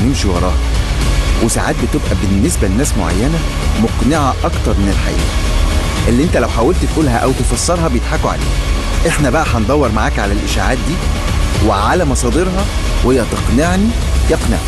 ونمشي وراها وساعات بتبقى بالنسبة لناس معينة مقنعة أكتر من الحقيقة اللي انت لو حاولت تقولها أو تفسرها بيضحكوا عليك احنا بقى هندور معاك على الإشاعات دي وعلى مصادرها ويا تقنعني يقنعك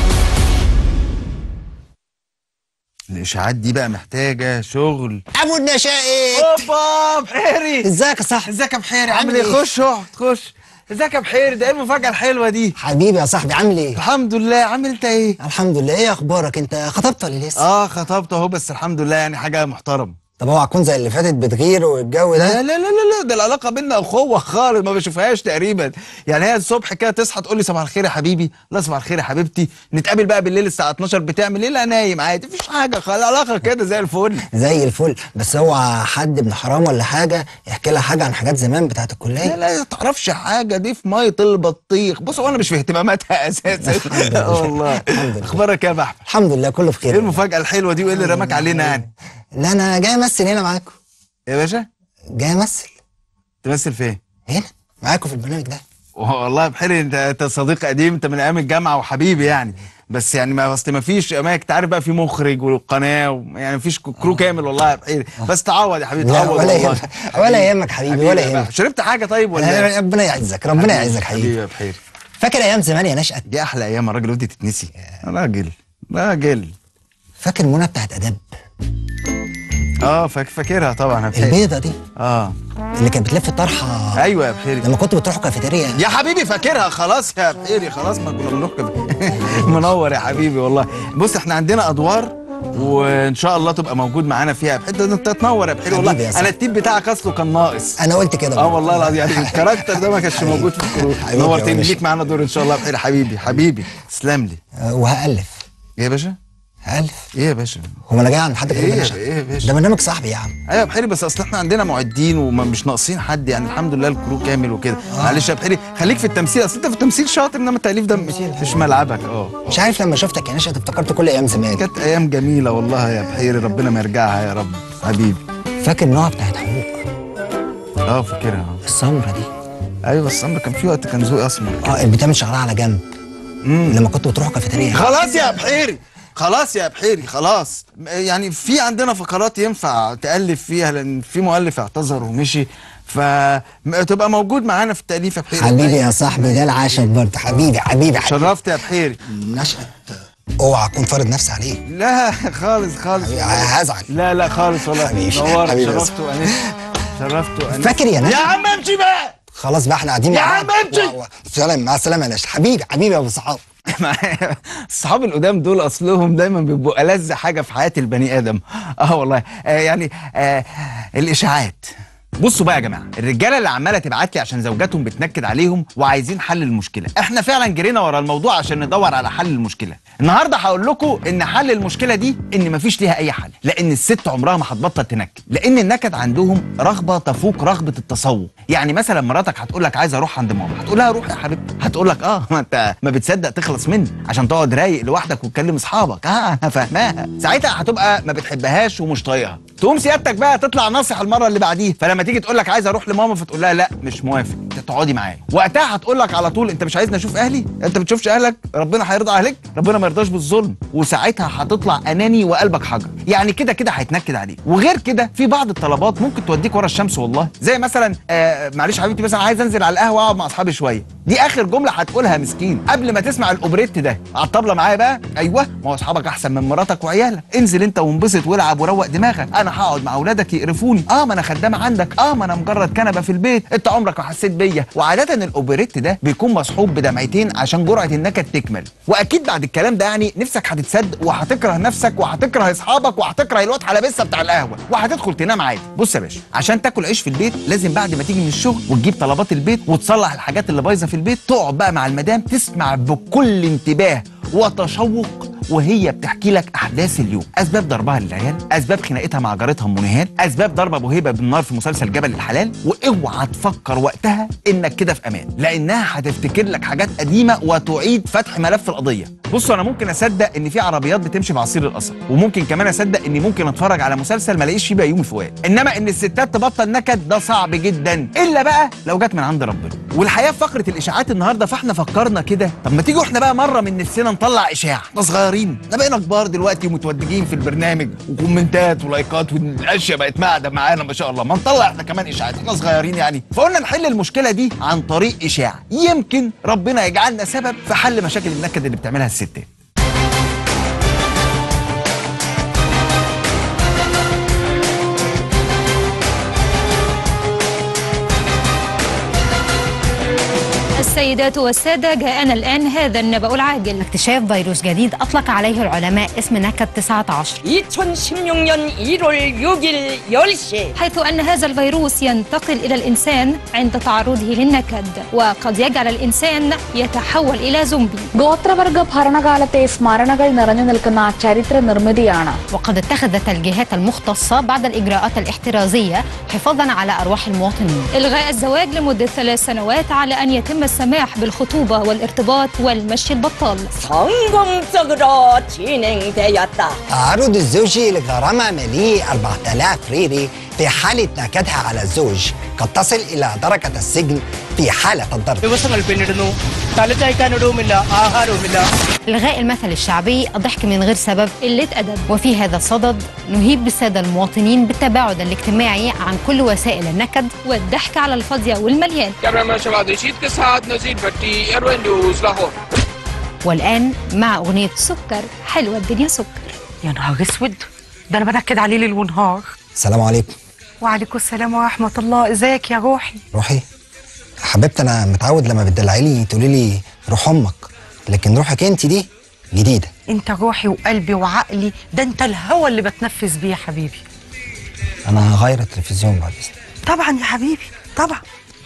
الإشاعات دي بقى محتاجة شغل ابو النشائي اوبا بحيري ازيك يا صاحبي ازيك يا بحيري عامل عامل ايه إيه؟ خش اقعد خش ازيك يا بحيري ده ايه المفاجأة الحلوة دي حبيبي يا صاحبي عامل ايه الحمد لله عامل انت ايه الحمد لله ايه اخبارك انت خطبت ولا لسه اه خطبت اهو بس الحمد لله يعني حاجة محترمة طب اوعى تكون زي اللي فاتت بتغير والجو لا ده لا لا لا لا ده العلاقة بينا أخوة خالص ما بشوفهاش تقريبا يعني هي الصبح كده تصحى تقول لي صباح الخير يا حبيبي لا صباح الخير يا حبيبتي نتقابل بقى بالليل الساعة 12 بتعمل ايه لا نايم عادي مفيش حاجة خالص العلاقة كده زي الفل زي الفل بس اوعى حد ابن حرام ولا حاجه يحكي لها حاجه عن حاجات زمان بتاعت لا الكليه لا ما تعرفش حاجة دي في مية البطيخ بص هو أنا مش في اهتماماتها أساسا الحمد لله. والله الحمد لله. أخبارك إيه يا بحر الحمد لله كله إيه بخير المفاجأة الحلوة دي وإيه اللي رماك علينا يعني لا انا جاي امثل هنا معاكم يا باشا جاي امثل تمثل فين؟ هنا معاكم في البرنامج ده والله بحيري انت انت صديق قديم انت من ايام الجامعه وحبيبي يعني بس يعني ما اصل ما فيش ما انت عارف بقى في مخرج والقناه و- يعني ما فيش كرو كامل والله يا بحيري بس تعوض يا حبيبي لا تعوض ولا والله يهمك ولا يهمك حبيبي ولا يا بحر. يهمك شربت حاجه طيب ولا آه، ربنا يعزك ربنا يعزك حبيبي حبيبي يا بحيري فاكر ايام زمان يا نشأت دي احلى ايام يا راجل ودي تتنسي راجل راجل فاكر منى بتاعت اداب اه فاك فاكرها طبعا يا بحيري البيضه دي اه اللي كانت بتلف الطرحه ايوه يا بحيري لما كنتوا بتروحوا كافيتيريا يا حبيبي فاكرها خلاص يا بحيري خلاص ما كنا بنروح كده منور يا حبيبي والله بص احنا عندنا ادوار وان شاء الله تبقى موجود معانا فيها بحيث انت تنور يا بحيري حبيبي يا والله صاحبي. انا التيب بتاعك اصله كان ناقص انا قلت كده اه والله العظيم يعني الكاركتر ده ما كانش موجود في الكروت حبيبي يا نورتني باشا. ليك معانا دور ان شاء الله يا بحيري حبيبي حبيبي تسلم لي آه، وهألف ايه يا باشا هألف ايه يا باشا هو انا جاي عند حد غير إيه بلاش إيه يا باشا؟ ده برنامج صاحبي يا عم ايوه يا بحيري بس اصل احنا عندنا معدين ومش ناقصين حد يعني الحمد لله الكرو كامل وكده معلش يا بحيري خليك في التمثيل اصل انت في التمثيل شاطر انما التاليف ده مش, مش ملعبك اه مش عارف لما شفتك يا نشأت افتكرت كل ايام زمان كانت ايام جميله والله يا بحيري ربنا ما يرجعها يا رب حبيبي فاكر نوع بتاعت حقوق اه فاكرها آه. السمرة دي ايوه بس انا كان في وقت كان ذوقي اسمر اه اللي بتعمل شعرها على جنب لما كنتوا بتروحوا كافيتيريا خلاص يا بحيري خلاص يا بحيري خلاص يعني في عندنا فقرات ينفع تألف فيها لأن في مؤلف اعتذر ومشي فتبقى موجود معانا في التأليف يا بحيري حبيبي يا صاحبي ده العاشق برضه حبيبي حبيبي حبيبي شرفت يا بحيري نشأت اوعى اكون فارض نفسي عليه لا خالص خالص حبيبي، هزعل لا لا خالص والله حبيبي، نورت حبيبي يا شرفت وأنست شرفت وأنست فاكر يا يا نشأت عم امشي بقى خلاص بقى احنا قاعدين يا مع عم بعض. امشي. و- و- سلام مع السلامه يا نشأت حبيبي حبيبي يا ابو صحاب الصحاب القدام دول اصلهم دايما بيبقوا ألذ حاجه في حياه البني ادم اه والله آه يعني آه الاشاعات بصوا بقى يا جماعه الرجاله اللي عماله تبعت لي عشان زوجاتهم بتنكد عليهم وعايزين حل المشكله احنا فعلا جرينا ورا الموضوع عشان ندور على حل المشكله النهارده هقول لكم ان حل المشكله دي ان مفيش ليها اي حل لان الست عمرها ما هتبطل تنكد لان النكد عندهم رغبه تفوق رغبه التصور يعني مثلا مراتك هتقول لك عايز اروح عند ماما هتقول لها روح يا حبيبتي هتقول لك اه ما انت ما بتصدق تخلص مني عشان تقعد رايق لوحدك وتكلم اصحابك اه انا فاهماها ساعتها هتبقى ما بتحبهاش ومش طايقها تقوم سيادتك بقى تطلع ناصح المره اللي بعديها فلما تيجي تقول لك عايز اروح لماما فتقول لها لا مش موافق انت تقعدي معايا وقتها هتقول لك على طول انت مش عايزني اشوف اهلي انت ما بتشوفش اهلك ربنا هيرضى عليك ربنا ما يرضاش بالظلم وساعتها هتطلع اناني وقلبك حجر يعني كده كده هيتنكد عليك وغير كده في بعض الطلبات ممكن توديك ورا الشمس والله زي مثلا آه معلش حبيبتي مثلا عايز انزل على القهوه اقعد مع اصحابي شويه دي اخر جمله هتقولها مسكين قبل ما تسمع الاوبريت ده على الطبله معايا بقى ايوه ما هو اصحابك احسن من مراتك وعيالك انزل انت وانبسط والعب وروق دماغك انا هقعد مع اولادك يقرفوني اه ما انا خدامه عندك اه ما انا مجرد كنبه في البيت انت عمرك ما حسيت بيا وعاده الاوبريت ده بيكون مصحوب بدمعتين عشان جرعه النكد تكمل واكيد بعد الكلام ده يعني نفسك هتتصد وهتكره نفسك وهتكره اصحابك وهتكره الواد حلبسه بتاع القهوه وهتدخل تنام عادي بص يا باشا عشان تاكل عيش في البيت لازم بعد ما تيجي من الشغل وتجيب طلبات البيت وتصلح الحاجات اللي بايظه في البيت تقعد بقى مع المدام تسمع بكل انتباه وتشوق وهي بتحكي لك احداث اليوم اسباب ضربها للعيال اسباب خناقتها مع جارتها ام نهال اسباب ضرب ابو هيبه بالنار في مسلسل جبل الحلال واوعى تفكر وقتها انك كده في امان لانها هتفتكر لك حاجات قديمه وتعيد فتح ملف القضيه بصوا انا ممكن اصدق ان في عربيات بتمشي بعصير القصب وممكن كمان اصدق اني ممكن اتفرج على مسلسل ما الاقيش فيه بيومي فؤاد انما ان الستات تبطل نكد ده صعب جدا الا بقى لو جت من عند ربنا والحقيقه في فقره الاشاعات النهارده فاحنا فكرنا كده طب ما تيجوا احنا بقى مره من نفسنا نطلع اشاعه احنا صغيرين احنا بقينا كبار دلوقتي ومتودجين في البرنامج وكومنتات ولايكات والاشياء بقت قاعده معانا ما شاء الله ما نطلع احنا كمان اشاعات احنا صغيرين يعني فقلنا نحل المشكله دي عن طريق اشاعه يمكن ربنا يجعلنا سبب في حل مشاكل النكد اللي بتعملها الستات السيدات والسادة جاءنا الآن هذا النبأ العاجل اكتشاف فيروس جديد أطلق عليه العلماء اسم نكد 19 2016년 1월 6일 10시 حيث أن هذا الفيروس ينتقل إلى الإنسان عند تعرضه للنكد وقد يجعل الإنسان يتحول إلى زومبي ഗോത്രവർഗ ഭരണകാലത്തെ സ്മരണകൾ നിറഞ്ഞു നിൽക്കുന്ന ചരിത്ര നിർമ്മിതിയാണ് وقد اتخذت الجهات المختصة بعد الإجراءات الاحترازية حفاظا على أرواح المواطنين إلغاء الزواج لمدة ثلاث سنوات على أن يتم السماح بالخطوبة والارتباط والمشي البطال 성공적으로 진행되었다. تعرض الزوج لغرامة مالية 4000 ريري في حالة نكدها على الزوج قد تصل إلى درجة السجن في حالة الضرب ദിവസങ്ങൾ പിന്നിടുന്നു തലചായ്ക്കാനിടവുമില്ല ആഹാരവുമില്ല إلغاء المثل الشعبي الضحك من غير سبب قلة أدب وفي هذا الصدد نهيب بالسادة المواطنين بالتباعد الاجتماعي عن كل وسائل النكد والضحك على الفاضية والمليان कैमरामैन शवाद रशीद के साथ नजीर भट्टी एयरवे न्यूज लाहौर والآن مع أغنية سكر حلوة الدنيا سكر يا نهار اسود ده انا بنكد عليه ليل ونهار السلام عليكم وعليكم السلام ورحمه الله ازيك يا روحي روحي حبيبتي أنا متعود لما بتدلعي لي تقولي لي روح أمك لكن روحك أنت دي جديدة انت روحي وقلبي وعقلي ده انت الهوى اللي بتنفس بيه يا حبيبي أنا هغير التلفزيون بعد إذنك طبعا يا حبيبي طبعا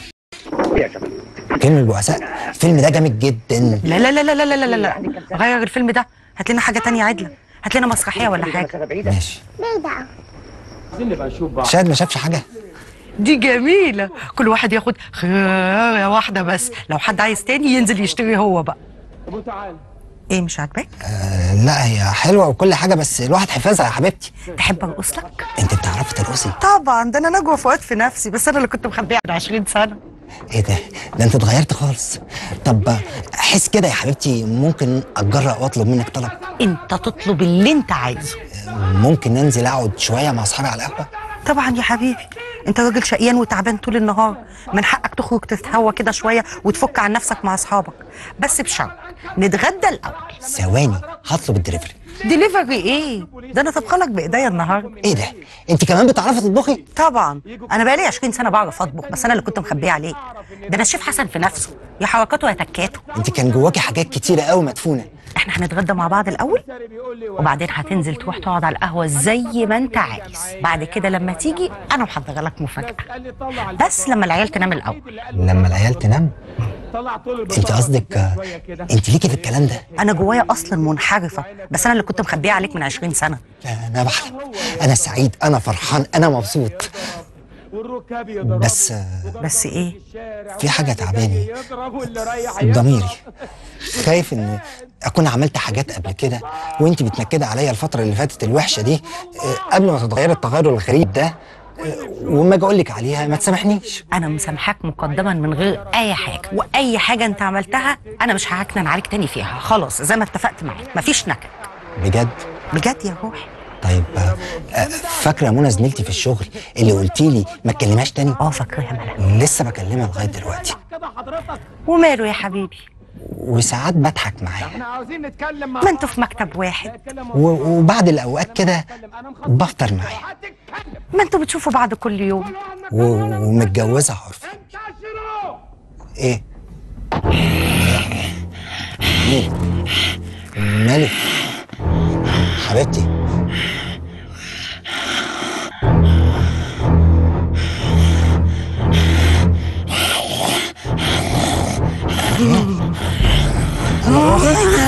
فيلم البؤساء الفيلم ده جامد جدا لا لا لا لا لا لا لا لا غير الفيلم ده هات لنا حاجه تانية عدله هات لنا مسرحيه ولا حاجه ماشي شاهد ما شافش حاجة دي جميله كل واحد ياخد خيارة واحده بس لو حد عايز تاني ينزل يشتري هو بقى ايه مش عاجباك آه لا هي حلوة وكل حاجة بس الواحد حفظها يا حبيبتي تحب ارقص لك أنت بتعرفي ترقصي طبعا ده انا نجوى فؤاد في نفسي بس انا اللي كنت مخبيها من 20 سنه ايه ده ده انت اتغيرت خالص طب احس كده يا حبيبتي ممكن اتجرأ واطلب منك طلب انت تطلب اللي انت عايزه ممكن ننزل اقعد شويه مع اصحابي على القهوه طبعا يا حبيبي انت راجل شقيان وتعبان طول النهار من حقك تخرج تتهوى كده شويه وتفك عن نفسك مع اصحابك بس بشرط نتغدى الاول ثواني هطلب الدليفري ديليفري ايه ده انا طبخلك بايديا النهارده ايه ده انت كمان بتعرفي تطبخي طبعا انا بقالي 20 سنه بعرف اطبخ بس انا اللي كنت مخبيه عليه ده انا الشيف حسن في نفسه يا حركاته يا تكاته انت كان جواكي حاجات كتيره قوي مدفونه احنا هنتغدى مع بعض الاول وبعدين هتنزل تروح تقعد على القهوه زي ما انت عايز بعد كده لما تيجي انا محضره لك مفاجاه بس لما العيال تنام الاول لما العيال تنام انت قصدك آه، انت ليكي في الكلام ده انا جوايا اصلا منحرفه بس انا اللي كنت مخبيه عليك من 20 سنه انا بحلم انا سعيد انا فرحان انا مبسوط بس آه، بس ايه في حاجه تعباني ضميري خايف ان اكون عملت حاجات قبل كده وانت بتنكدي عليا الفتره اللي فاتت الوحشه دي آه، قبل ما تتغير التغير الغريب ده آه، وما اجي اقول لك عليها ما تسامحنيش انا مسامحاك مقدما من غير اي حاجه واي حاجه انت عملتها انا مش هعكنن عليك تاني فيها خلاص زي ما اتفقت معاك مفيش نكد بجد بجد يا روحي طيب آه، آه، فاكره منى زميلتي في الشغل اللي قلتي لي ما تكلمهاش تاني اه فاكراها ملا لسه بكلمها لغايه دلوقتي وماله يا حبيبي وساعات بضحك معاها ما انتوا في مكتب واحد و- وبعد الاوقات كده بفطر معاها ما انتوا بتشوفوا بعض كل يوم و- ومتجوزه عرفي ايه مالك مالك حبيبتي انا روحي